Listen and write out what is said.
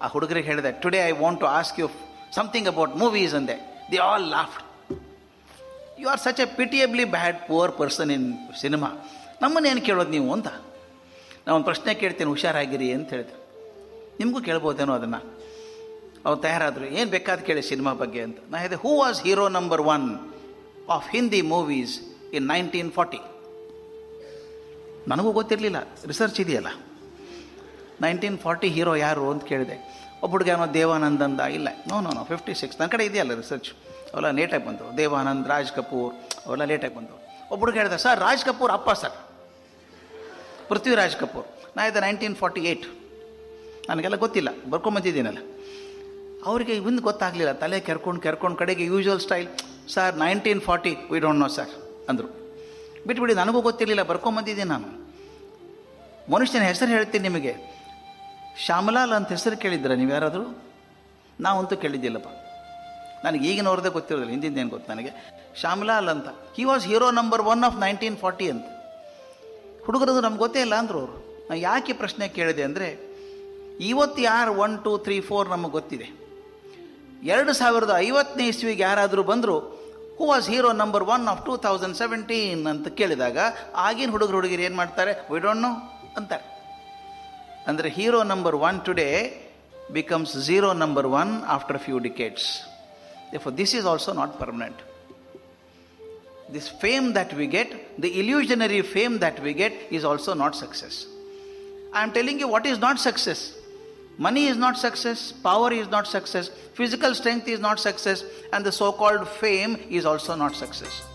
ಆ ಹುಡುಗರಿಗೆ ಹೇಳಿದೆ today I want to ask you something about movies ಅಂದೆ the all laughed you are such a pitiably bad poor person in cinema ನಮ್ಮನ್ನೇನು ಕೇಳೋದು ನೀವು ಅಂತ ನಾನು ಒಂದು ಪ್ರಶ್ನೆ ಕೇಳ್ತೀನಿ ಹುಷಾರಾಗಿರಿ ಅಂತ ಹೇಳಿದೆ ನಿಮಗೂ ಕೇಳ್ಬೋದೇನೋ ಅದನ್ನು ಅವ್ರು ತಯಾರಾದರು ಏನು ಬೇಕಾದ ಕೇಳಿ ಸಿನಿಮಾ ಬಗ್ಗೆ ಅಂತ ನಾ ಹೇಳಿದೆ who was hero number one of Hindi movies in nineteen forty ನನಗೂ ಗೊತ್ತಿರಲಿಲ್ಲ ರಿಸರ್ಚ್ ಇದೆಯಲ್ಲ ನೈನ್ಟೀನ್ ಫಾರ್ಟಿ ಹೀರೋ ಯಾರು ಅಂತ ಕೇಳಿದೆ ಒಬ್ಬ ಹುಡುಗ ಏನೋ ದೇವಾನಂದ್ ಅಂದ ಇಲ್ಲ no no no fifty six ನನ್ನ ಕಡೆ ಇದೆಯಲ್ಲ ರಿಸರ್ಚ್ ಅವೆಲ್ಲ ಲೇಟಾಗಿ ಬಂದವು ದೇವಾನಂದ್ ರಾಜ್ ಕಪೂರ್ ಅವೆಲ್ಲ ಲೇಟಾಗಿ ಬಂದವು ಒಬ್ಬ ಹುಡುಗ ಹೇಳಿದೆ ಸರ್ ರಾಜ್ ಕಪೂರ್ ಅಪ್ಪ ಸರ್ ಪೃಥ್ವಿರಾಜ್ ಕಪೂರ್ ನಾ ಇದೆ ನೈನ್ಟೀನ್ ಫಾರ್ಟಿ ಏಯ್ಟ್ ನನಗೆಲ್ಲ ಗೊತ್ತಿಲ್ಲ ಬರ್ಕೊಂಬಂದಿದ್ದೀನಲ್ಲ ಅವರಿಗೆ ಒಂದು ಗೊತ್ತಾಗಲಿಲ್ಲ ತಲೆ ಕೆರ್ಕೊಂಡು ಕೆರ್ಕೊಂಡು ಕಡೆಗೆ usual style sir nineteen forty we don't know sir ಅಂದರು ಬಿಟ್ಬಿಡಿ ನನಗೂ ಗೊತ್ತಿರಲಿಲ್ಲ ಬರ್ಕೊಂಬಂದಿದ್ದೀನಿ ನಾನು ಮನುಷ್ಯನ ಹೆಸರು ಹೇಳ್ತೀನಿ ನಿಮಗೆ ಶ್ಯಾಮಲಾಲ್ ಅಂತ ಹೆಸರು ಕೇಳಿದ್ದೀರ ನೀವು ಯಾರಾದರೂ ನಾವಂತೂ ಕೇಳಿದ್ದಿಲ್ಲಪ್ಪ ನನಗೆ ಈಗಿನವ್ರದ್ದೇ ಗೊತ್ತಿರೋದಿಲ್ಲ ಹಿಂದಿಂದೇನು ಗೊತ್ತು ನನಗೆ ಶ್ಯಾಮಲಾಲ್ ಅಂತ he was hero number one of nineteen forty ಅಂತ ಹುಡುಗರದು ನಮ್ಗೆ ಗೊತ್ತೇ ಇಲ್ಲ ಅಂದರು ಅವರು ನಾನು ಯಾಕೆ ಪ್ರಶ್ನೆ ಕೇಳಿದೆ ಅಂದರೆ ಇವತ್ತು ಯಾರು ಒನ್ ಟೂ ತ್ರೀ ಫೋರ್ ನಮಗೆ ಗೊತ್ತಿದೆ ಎರಡು ಸಾವಿರದ ಐವತ್ತನೇ ಇಸ್ವಿಗೆ ಯಾರಾದರೂ ಬಂದರು who was hero number one of two thousand seventeen ಅಂತ ಕೇಳಿದಾಗ ಆಗಿನ ಹುಡುಗರು ಹುಡುಗಿರು ಏನು ಮಾಡ್ತಾರೆ ವಿ ಡೋಂಟ್ ನೋ ಅಂತಾರೆ ಅಂದರೆ hero number one today becomes zero number one after few decades for this is also not permanent this fame that we get, the illusionary fame that we get, is also not success. I am telling you what is not success. Money is not success, power is not success, physical strength is not success, and the so called fame is also not success.